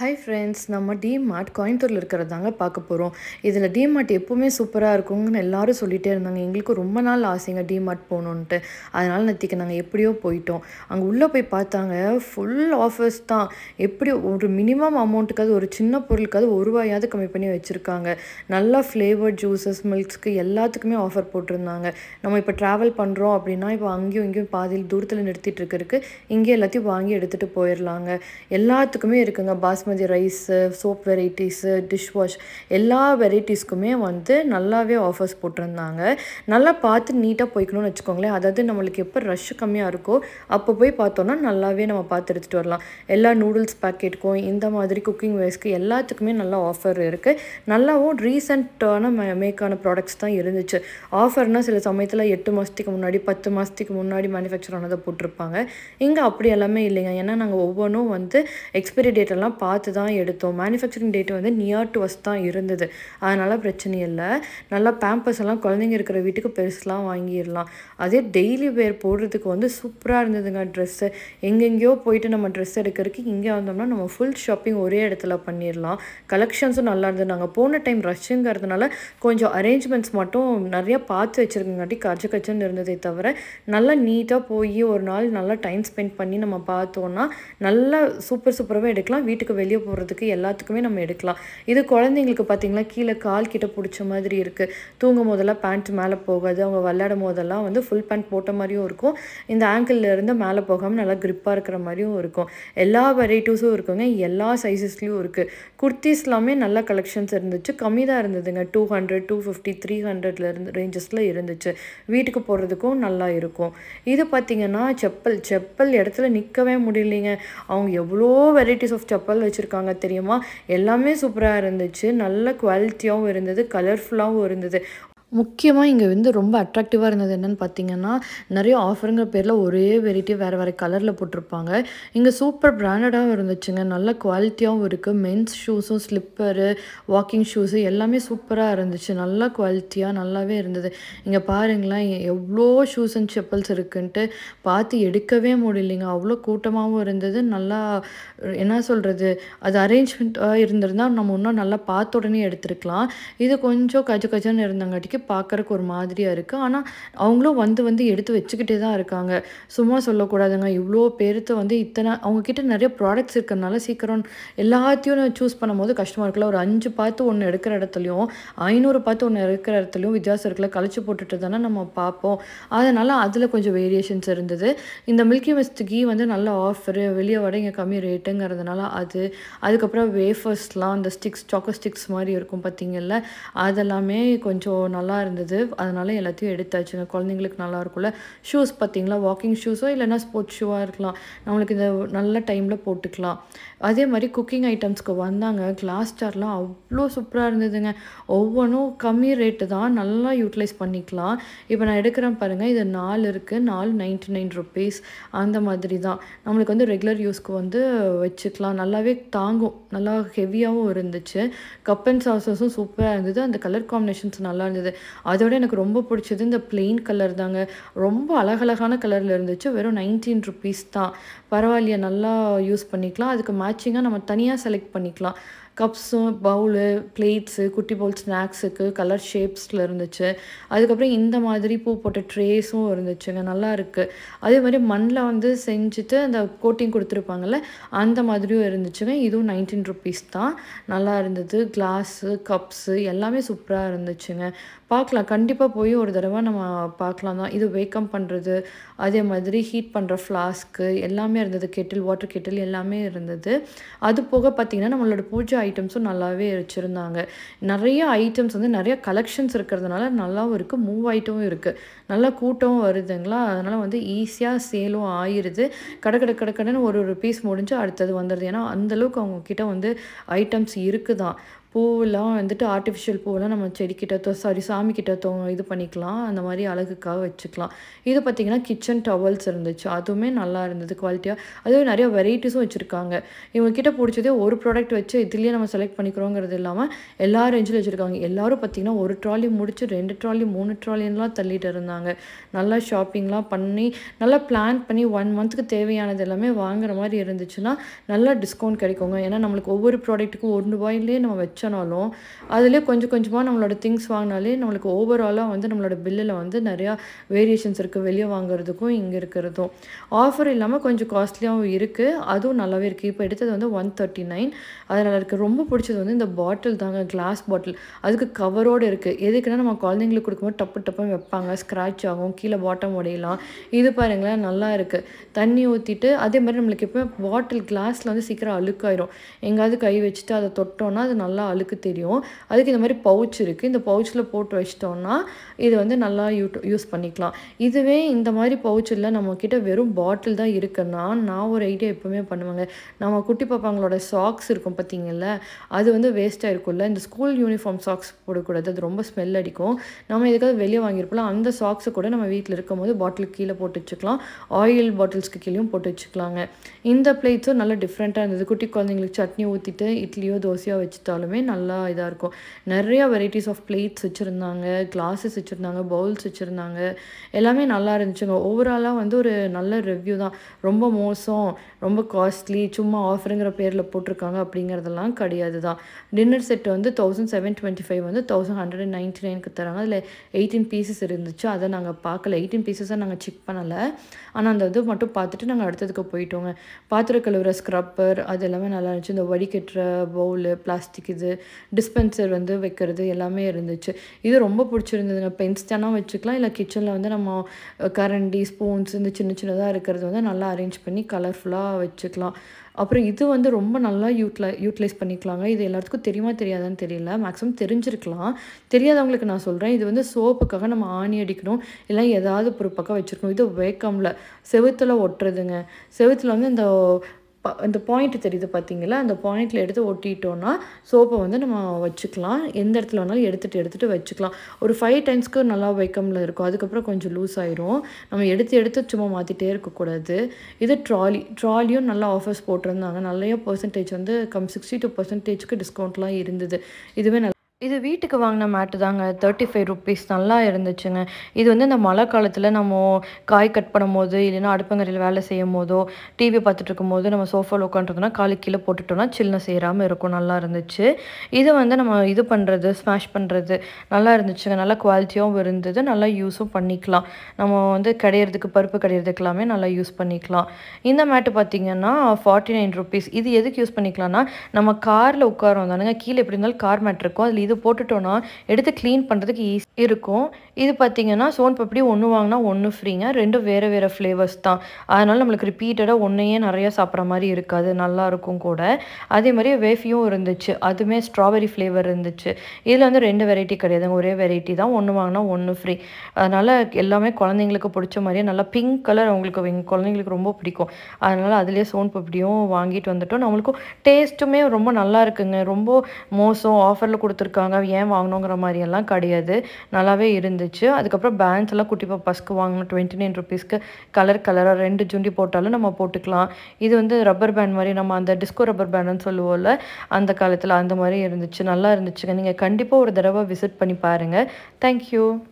hi friends நம்ம DMart கோயம்புத்தூரில் இருக்கிறது தாங்க பார்க்க போகிறோம் இதில் டிமார்ட் எப்போவுமே சூப்பராக இருக்குங்கன்னு எல்லாரும் சொல்லிகிட்டே இருந்தாங்க எங்களுக்கு ரொம்ப நாள் ஆசைங்க டிமார்ட் போகணுன்ட்டு அதனால் நேற்றுக்கு நாங்கள் எப்படியோ போயிட்டோம் அங்கே உள்ளே போய் பார்த்தாங்க ஃபுல் ஆஃபர்ஸ் தான் எப்படி ஒரு மினிமம் அமௌண்ட்டுக்காவது ஒரு சின்ன பொருளுக்காவது ஒரு ரூபாயாவது கம்மி பண்ணி வச்சுருக்காங்க நல்லா ஃப்ளேவர்ட் ஜூஸஸ் மில்க்ஸ்க்கு எல்லாத்துக்குமே ஆஃபர் போட்டிருந்தாங்க நம்ம இப்போ ட்ராவல் பண்ணுறோம் அப்படின்னா இப்போ அங்கேயும் இங்கேயும் பாதியில் தூரத்தில் நிறுத்திட்டு இருக்கிறதுக்கு இங்கே எல்லாத்தையும் வாங்கி எடுத்துகிட்டு போயிடலாங்க எல்லாத்துக்குமே இருக்குங்க basmati rice soap varieties dish wash எல்லா வெரைட்டிஸ்க்குமே வந்து நல்லாவே ஆஃபர்ஸ் போட்டிருந்தாங்க நல்லா பார்த்து நீட்டாக போய்க்கணும்னு வச்சுக்கோங்களேன் அதாவது நம்மளுக்கு எப்போ ரஷ் கம்மியாக இருக்கோ அப்போ போய் பார்த்தோன்னா நல்லாவே நம்ம பார்த்து எடுத்துகிட்டு வரலாம் எல்லா நூடுல்ஸ் பேக்கெட்டுக்கும் இந்த மாதிரி குக்கிங் வேஸ்க்கு எல்லாத்துக்குமே நல்லா ஆஃபர் இருக்குது நல்லாவும் ரீசெண்டான மேக்கான ப்ராடக்ட்ஸ் தான் இருந்துச்சு ஆஃபர்னால் சில சமயத்தில் எட்டு மாதத்துக்கு முன்னாடி பத்து மாதத்துக்கு முன்னாடி மேனுஃபேக்சர் ஆனதை போட்டிருப்பாங்க இங்கே அப்படி எல்லாமே இல்லைங்க ஏன்னா நாங்கள் ஒவ்வொன்றும் வந்து எக்ஸ்பைரி டேட் எல்லாம் பார்த்து தான் எடுத்தோம் மேனுஃபேக்சரிங் டேட் வந்து நியர் டு அஸ் தான் இருந்தது அதனால் பிரச்சனை இல்லை நல்லா பேம்பர்ஸ் எல்லாம் குழந்தைங்க இருக்கிற வீட்டுக்கு பெருசுலாம் வாங்கிடலாம் அதே டெய்லி வேர் போடுறதுக்கு வந்து சூப்பராக இருந்ததுங்க ட்ரெஸ்ஸு எங்கெங்கேயோ போயிட்டு நம்ம ட்ரெஸ் எடுக்கிறதுக்கு இங்கே வந்தோம்னா நம்ம ஃபுல் ஷாப்பிங் ஒரே இடத்துல பண்ணிடலாம் கலெக்ஷன்ஸும் நல்லா இருந்தது நாங்கள் போன டைம் ரஷ்ஷுங்கிறதுனால கொஞ்சம் அரேஞ்ச்மெண்ட்ஸ் மட்டும் நிறையா பார்த்து வச்சுருக்கங்காட்டி கச்ச கச்சன்னு இருந்ததே தவிர நல்லா நீட்டாக போய் ஒரு நாள் நல்லா டைம் ஸ்பெண்ட் பண்ணி நம்ம பார்த்தோன்னா நல்லா சூப்பர் சூப்பராகவே எடுக்கலாம் வீட்டுக்கு வெளியே போகிறதுக்கு எல்லாத்துக்குமே நம்ம எடுக்கலாம் இது குழந்தைங்களுக்கு பார்த்தீங்களா கீழே கால் கிட்ட பிடிச்ச மாதிரி இருக்குது தூங்கும் போதெல்லாம் பேண்ட் மேலே போகாது அவங்க விளையாடும் போதெல்லாம் வந்து ஃபுல் பேண்ட் போட்ட மாதிரியும் இருக்கும் இந்த ஆங்கிள் இருந்து மேலே போகாமல் நல்லா க்ரிப்பாக இருக்கிற மாதிரியும் இருக்கும் எல்லா வெரைட்டிஸும் இருக்குங்க எல்லா சைஸஸ்லேயும் இருக்குது குர்த்திஸ் எல்லாமே நல்ல கலெக்ஷன்ஸ் இருந்துச்சு கம்மி தான் இருந்ததுங்க two hundred two fifty three ஹண்ட்ரட்ல இருந்து ரேஞ்சஸில் இருந்துச்சு வீட்டுக்கு போகிறதுக்கும் நல்லா இருக்கும் இது பார்த்தீங்கன்னா செப்பல் செப்பல் இடத்துல நிற்கவே முடியலைங்க அவங்க எவ்வளோ வெரைட்டிஸ் ஆஃப் செப்பல் வச்சுருக்காங்க தெரியுமா எல்லாமே சூப்பராக இருந்துச்சு நல்ல குவாலிட்டியாகவும் இருந்தது கலர்ஃபுல்லாகவும் இருந்தது முக்கியமாக இங்கே வந்து ரொம்ப அட்ராக்டிவாக இருந்தது என்னென்னு பார்த்தீங்கன்னா நிறைய ஆஃபருங்கிற பேரில் ஒரே வெரைட்டி வேறு வேறு கலரில் போட்டிருப்பாங்க இங்கே சூப்பர் பிராண்டடாகவும் இருந்துச்சுங்க நல்ல குவாலிட்டியாகவும் இருக்குது மென்ஸ் ஷூஸும் ஸ்லிப்பரு வாக்கிங் ஷூஸு எல்லாமே சூப்பராக இருந்துச்சு நல்ல குவாலிட்டியாக நல்லாவே இருந்தது இங்கே பாருங்களேன் எவ்வளோ ஷூஸ் அண்ட் செப்பல்ஸ் இருக்குன்ட்டு பார்த்து எடுக்கவே முடியலைங்க அவ்வளோ கூட்டமாகவும் இருந்தது நல்லா என்ன சொல்கிறது அது அரேஞ்ச்மெண்ட்டாக இருந்திருந்தால் நம்ம இன்னும் நல்லா பார்த்த உடனே எடுத்துருக்கலாம் இது கொஞ்சம் கஜ கஜன்னு இருந்தங்காட்டிக்கு பார்க்குறக்கு ஒரு மாதிரியாக இருக்குது ஆனால் அவங்களும் வந்து வந்து எடுத்து வச்சுக்கிட்டே தான் இருக்காங்க சும்மா சொல்லக்கூடாதுங்க இவ்வளோ பேர்த்து வந்து இத்தனை அவங்கக்கிட்ட நிறைய ப்ராடக்ட்ஸ் இருக்கிறனால சீக்கிரம் எல்லாத்தையும் சூஸ் பண்ணும்போது கஷ்டமாக இருக்குல்ல ஒரு அஞ்சு பார்த்து ஒன்று எடுக்கிற இடத்துலையும் ஐநூறு பார்த்து ஒன்று இருக்கிற இடத்துலையும் வித்தியாசம் இருக்குல்ல கழிச்சு போட்டுட்டு தானே நம்ம பார்ப்போம் அதனால் அதில் கொஞ்சம் வேரியேஷன்ஸ் இருந்தது இந்த மில்கி மிஸ்ட் கீ வந்து நல்ல ஆஃபரு வெளியே விட இங்கே கம்மி ரேட்டுங்கிறதுனால அது அதுக்கப்புறம் வேஃபர்ஸ்லாம் அந்த ஸ்டிக்ஸ் சாக்கோ ஸ்டிக்ஸ் மாதிரி இருக்கும் பார்த்தீங்கல்ல அதெல்லாமே கொஞ்சம் நல்லா இருந்தது அதனால் எல்லாத்தையும் எடுத்தாச்சுங்க குழந்தைங்களுக்கு நல்லா இருக்கும்ல ஷூஸ் பார்த்தீங்களா வாக்கிங் ஷூஸோ இல்லைன்னா ஸ்போர்ட்ஸ் ஷூவாக இருக்கலாம் நம்மளுக்கு இந்த நல்ல டைமில் போட்டுக்கலாம் அதே மாதிரி குக்கிங் ஐட்டம்ஸ்க்கு வந்தாங்க கிளாஸ் ஜார்லாம் அவ்வளோ சூப்பராக இருந்ததுங்க ஒவ்வொன்றும் கம்மி ரேட்டு தான் நல்லா யூட்டிலைஸ் பண்ணிக்கலாம் இப்போ நான் எடுக்கிறேன் பாருங்கள் இது நாலு இருக்குது நாலு நைன்ட்டி நைன் ருபீஸ் அந்த மாதிரி தான் நம்மளுக்கு வந்து ரெகுலர் யூஸ்க்கு வந்து வச்சுக்கலாம் நல்லாவே தாங்கும் நல்லா ஹெவியாகவும் இருந்துச்சு கப் அண்ட் சாசஸும் சூப்பராக இருந்தது அந்த கலர் காம்பினேஷன்ஸ் நல்லா இருந்தது அதோட எனக்கு ரொம்ப பிடிச்சது இந்த பிளெயின் கலர் தாங்க ரொம்ப அழகழகான கலரில் இருந்துச்சு வெறும் நைன்டீன் ருபீஸ் தான் பரவாயில்லையா நல்லா யூஸ் பண்ணிக்கலாம் அதுக்கு மேட்சிங்காக நம்ம தனியாக செலக்ட் பண்ணிக்கலாம் கப்ஸும் பவுலு பிளேட்ஸு குட்டி பவுல் ஸ்நாக்ஸுக்கு கலர் ஷேப்ஸில் இருந்துச்சு அதுக்கப்புறம் இந்த மாதிரி பூ போட்ட ட்ரேஸும் இருந்துச்சுங்க நல்லா இருக்குது அதே மாதிரி மண்ணில் வந்து செஞ்சுட்டு அந்த கோட்டிங் கொடுத்துருப்பாங்கல்ல அந்த மாதிரியும் இருந்துச்சுங்க இதுவும் நைன்டீன் ருபீஸ் தான் நல்லா இருந்தது கிளாஸு கப்ஸு எல்லாமே சூப்பராக இருந்துச்சுங்க பார்க்கலாம் கண்டிப்பாக போய் ஒரு தடவை நம்ம பார்க்கலாம் தான் இது வேக்கம் பண்ணுறது அதே மாதிரி ஹீட் பண்ணுற ஃப்ளாஸ்க்கு எல்லாமே இருந்தது கெட்டில் வாட்டர் கெட்டில் எல்லாமே இருந்தது அது போக பார்த்திங்கன்னா நம்மளோட பூஜை ஐட்டம்ஸும் நல்லாவே வச்சுருந்தாங்க நிறைய ஐட்டம்ஸ் வந்து நிறைய கலெக்ஷன்ஸ் இருக்கிறதுனால நல்லாவும் இருக்குது மூவ் ஆகிட்டும் இருக்குது நல்லா கூட்டமும் வருதுங்களா அதனால் வந்து ஈஸியாக சேலும் ஆயிடுது கடை கடை கடை கடைன்னு ஒரு ஒரு பீஸ் முடிஞ்சு அடுத்தது வந்துடுது ஏன்னா அந்தளவுக்கு அவங்கக்கிட்ட வந்து ஐட்டம்ஸ் இருக்குதான் பூவெல்லாம் வந்துட்டு ஆர்டிஃபிஷியல் பூவெல்லாம் நம்ம செடிக்கிட்ட சாரி சாமி கிட்ட தொ இது பண்ணிக்கலாம் அந்த மாதிரி அழகுக்காக வச்சுக்கலாம் இது பார்த்திங்கன்னா கிச்சன் டவல்ஸ் இருந்துச்சு அதுவுமே நல்லா இருந்தது குவாலிட்டியாக அதுவும் நிறைய வெரைட்டிஸும் வச்சுருக்காங்க இவங்கக்கிட்ட பிடிச்சதே ஒரு ப்ராடக்ட் வச்சு இதுலேயே நம்ம செலக்ட் பண்ணிக்கிறோங்கிறது இல்லாமல் எல்லா ரேஞ்சில் வச்சுருக்காங்க எல்லாரும் பார்த்திங்கன்னா ஒரு ட்ராலி முடிச்சு ரெண்டு ட்ராலி மூணு ட்ராலின்லாம் தள்ளிட்டு இருந்தாங்க நல்லா ஷாப்பிங்லாம் பண்ணி நல்லா பிளான் பண்ணி ஒன் மந்த்துக்கு தேவையானது எல்லாமே வாங்குற மாதிரி இருந்துச்சுன்னா நல்லா டிஸ்கவுண்ட் கிடைக்குங்க ஏன்னா நம்மளுக்கு ஒவ்வொரு ப்ராடக்ட்டுக்கும் ஒரு ரூபாயிலே நம்ம வச்சனாலும் அதுலேயே கொஞ்சம் கொஞ்சமாக நம்மளோட திங்ஸ் வாங்கினாலே நம்மளுக்கு ஓவராலாக வந்து நம்மளோட பில்லில் வந்து நிறையா வேரியேஷன்ஸ் இருக்குது வெளியே வாங்குறதுக்கும் இங்கே இருக்கிறதும் ஆஃபர் இல்லாமல் கொஞ்சம் காஸ்ட்லியாகவும் இருக்குது அதுவும் நல்லாவே இருக்குது இப்போ எடுத்தது வந்து ஒன் தேர்ட்டி நைன் அதனால் இருக்குது ரொம்ப பிடிச்சது வந்து இந்த பாட்டில் தாங்க கிளாஸ் பாட்டில் அதுக்கு கவரோடு இருக்குது எதுக்குன்னா நம்ம குழந்தைங்களுக்கு கொடுக்கும்போது டப்பு டப்புன்னு வைப்பாங்க ஸ்க்ராட்ச் ஆகும் கீழே பாட்டம் உடையலாம் இது பாருங்களேன் நல்லா இருக்குது தண்ணி ஊற்றிட்டு அதே மாதிரி நம்மளுக்கு எப்போ பாட்டில் கிளாஸில் வந்து சீக்கிரம் அழுக்காயிரும் எங்கேயாவது கை வச்சுட்டு அதை தொட்டோன்னா அது நல்லா அழுக்கு தெரியும் அதுக்கு இந்த மாதிரி பவுச் இருக்குது இந்த பவுச்சில் போட்டு வச்சிட்டோம்னா இது வந்து நல்லா யூ யூஸ் பண்ணிக்கலாம் இதுவே இந்த மாதிரி பவுச்சில் நம்மக்கிட்ட வெறும் பாட்டில் தான் இருக்குன்னா நான் ஒரு ஐடியா எப்போவுமே பண்ணுவேங்க நம்ம குட்டி பாப்பாங்களோட சாக்ஸ் இருக்கும் பார்த்தீங்கல்ல அது வந்து வேஸ்ட்டாக இருக்கும்ல இந்த ஸ்கூல் யூனிஃபார்ம் சாக்ஸ் போடக்கூடாது அது ரொம்ப ஸ்மெல் அடிக்கும் நம்ம எதுக்காவது வெளியே வாங்கியிருப்போம் அந்த சாக்ஸை கூட நம்ம வீட்டில் இருக்கும் போது பாட்டிலுக்கு கீழே போட்டு வச்சுக்கலாம் ஆயில் பாட்டில்ஸ்க்கு கீழேயும் போட்டு வச்சுக்கலாங்க இந்த பிளேட்ஸும் நல்லா டிஃப்ரெண்ட்டாக இருந்தது குட்டி குழந்தைங்களுக்கு சட்னி ஊற்றிட்டு இட்லியோ தோசையோ வச்சுட்டாலுமே நல்லா இதாக இருக்கும் நிறையா வெரைட்டிஸ் ஆஃப் பிளேட்ஸ் வச்சுருந்தாங்க கிளாஸஸ் வச்சுருந்தாங்க பவுல்ஸ் வச்சுருந்தாங்க எல்லாமே நல்லா இருந்துச்சுங்க ஓவராலாக வந்து ஒரு நல்ல ரிவ்யூ தான் ரொம்ப மோசம் ரொம்ப காஸ்ட்லி சும்மா ஆஃபருங்கிற பேரில் போட்டிருக்காங்க அப்படிங்கிறதெல்லாம் கிடையாது தான் டின்னர் செட் வந்து தௌசண்ட் செவன் டுவெண்ட்டி ஃபைவ் வந்து தௌசண்ட் ஹண்ட்ரட் அண்ட் நைன்ட்டி நைனுக்கு தராங்க அதில் எயிட்டீன் பீசஸ் இருந்துச்சு அதை நாங்கள் பார்க்கல எயிட்டீன் பீசஸாக நாங்கள் செக் பண்ணலை ஆனால் அந்த இது மட்டும் பார்த்துட்டு நாங்கள் அடுத்ததுக்கு போயிட்டோங்க பாத்திரம் கழுவுற ஸ்க்ரப்பர் அது எல்லாமே நல்லா இருந்துச்சு இந்த வடிகட்டுற பவுலு பிளாஸ்டிக் இது டிஸ்பென்சர் வந்து வைக்கிறது எல்லாமே இருந்துச்சு இது ரொம்ப பிடிச்சிருந்ததுங்க பென்ஸ் தானே வச்சுக்கலாம் இல்லை கிச்சனில் வந்து நம்ம கரண்டி ஸ்பூன்ஸ் இந்த சின்ன சின்னதாக இருக்கிறது வந்து நல்லா அரேஞ்ச் பண்ணி கலர்ஃபுல்லாக வச்சுக்கலாம் அப்புறம் இது வந்து ரொம்ப நல்லா யூட்லை யூட்டிலைஸ் பண்ணிக்கலாங்க இது எல்லாத்துக்கும் தெரியுமா தெரியாதான்னு தெரியல மேக்ஸிமம் தெரிஞ்சிருக்கலாம் தெரியாதவங்களுக்கு நான் சொல்கிறேன் இது வந்து சோப்புக்காக நம்ம ஆணி அடிக்கணும் இல்லை ஏதாவது ஒரு பக்கம் வச்சுருக்கணும் இது வேக்கமில் செவுத்தில் ஒட்டுறதுங்க செவுத்தில் வந்து இந்த ப- இந்த பாயிண்ட் தெரியுது பார்த்தீங்களா அந்த பாயிண்டில் எடுத்து ஒட்டிட்டோன்னா சோப்பை வந்து நம்ம வச்சுக்கலாம் எந்த இடத்துல வேணாலும் எடுத்துகிட்டு எடுத்துகிட்டு வச்சுக்கலாம் ஒரு ஃபைவ் டைம்ஸ்க்கு நல்லா வைக்கமில் இருக்கும் அதுக்கப்புறம் கொஞ்சம் லூஸ் ஆயிரும் நம்ம எடுத்து எடுத்து சும்மா மாற்றிட்டே இருக்கக்கூடாது இது ட்ராலி ட்ராலியும் நல்லா ஆஃபர்ஸ் போட்டிருந்தாங்க நிறைய பர்சன்டேஜ் வந்து கம் சிக்ஸ்டி டூ பர்சன்டேஜ்க்கு டிஸ்கவுண்ட்லாம் இருந்தது இதுவே நல்ல இது வீட்டுக்கு வாங்கின மேட்டு தாங்க தேர்ட்டி ஃபைவ் ருபீஸ் நல்லா இருந்துச்சுங்க இது வந்து இந்த மழை காலத்தில் நம்ம காய் கட் பண்ணும் போது இல்லைன்னா அடுப்பங்கரையில் வேலை செய்யும் போதோ டிவி பார்த்துட்டு இருக்கும் போது நம்ம சோஃபாவில் உட்காந்துருந்தோம்னா காலு கீழே போட்டுட்டோம்னா சில்லுன்னு சேராமல் இருக்கும் நல்லா இருந்துச்சு இது வந்து நம்ம இது பண்ணுறது ஸ்மாஷ் பண்ணுறது நல்லா இருந்துச்சுங்க நல்லா குவாலிட்டியாகவும் இருந்தது நல்லா யூஸும் பண்ணிக்கலாம் நம்ம வந்து கடையிறதுக்கு பருப்பு கடையிறதுக்கு எல்லாமே நல்லா யூஸ் பண்ணிக்கலாம் இந்த மேட்டு பார்த்தீங்கன்னா ஃபார்ட்டி நைன் ருபீஸ் இது எதுக்கு யூஸ் பண்ணிக்கலாம்னா நம்ம காரில் உட்காரோம் தானுங்க கீழே எப்படி இருந்தாலும் கார் மேட் இருக்கும் அதில் இது போட்டுட்டோன்னா எடுத்து க்ளீன் பண்ணுறதுக்கு ஈஸி இருக்கும் இது பார்த்தீங்கன்னா சோன் பப்படி ஒன்று வாங்கினா ஒன்று ஃப்ரீங்க ரெண்டும் வேறு வேறு ஃப்ளேவர்ஸ் தான் அதனால் நம்மளுக்கு ரிப்பீட்டடாக ஒன்றையே நிறையா சாப்பிட்ற மாதிரி இருக்காது நல்லா இருக்கும் கூட அதே மாதிரி வேஃபியும் இருந்துச்சு அதுவுமே ஸ்ட்ராபெரி ஃப்ளேவர் இருந்துச்சு இதில் வந்து ரெண்டு வெரைட்டி கிடையாதுங்க ஒரே வெரைட்டி தான் ஒன்று வாங்கினா ஒன்று ஃப்ரீ அதனால் எல்லாமே குழந்தைங்களுக்கு பிடிச்ச மாதிரியே நல்லா பிங்க் கலர் அவங்களுக்கு எங்கள் குழந்தைங்களுக்கு ரொம்ப பிடிக்கும் அதனால் அதுலேயே சோன் பப்படியும் வாங்கிட்டு வந்துட்டோம் நம்மளுக்கும் டேஸ்ட்டுமே ரொம்ப நல்லா இருக்குங்க ரொம்ப மோசம் ஆஃபரில் கொடுத்துருக்காங்க ஏன் வாங்கணுங்கிற மாதிரியெல்லாம் கிடையாது நல்லாவே இருந்துச்சு அதுக்கப்புறம் பேண்ட்ஸ் எல்லாம் குட்டி பாப்பாஸ்க்கு வாங்கணும் டுவெண்ட்டி நைன் ருபீஸ்க்கு கலர் கலராக ரெண்டு ஜுண்டி போட்டாலும் நம்ம போட்டுக்கலாம் இது வந்து ரப்பர் பேண்ட் மாதிரி நம்ம அந்த டிஸ்கோ ரப்பர் பேண்டுன்னு சொல்லுவோம்ல அந்த காலத்தில் அந்த மாதிரி இருந்துச்சு நல்லா இருந்துச்சுங்க நீங்கள் கண்டிப்பாக ஒரு தடவை விசிட் பண்ணி பாருங்கள் தேங்க்யூ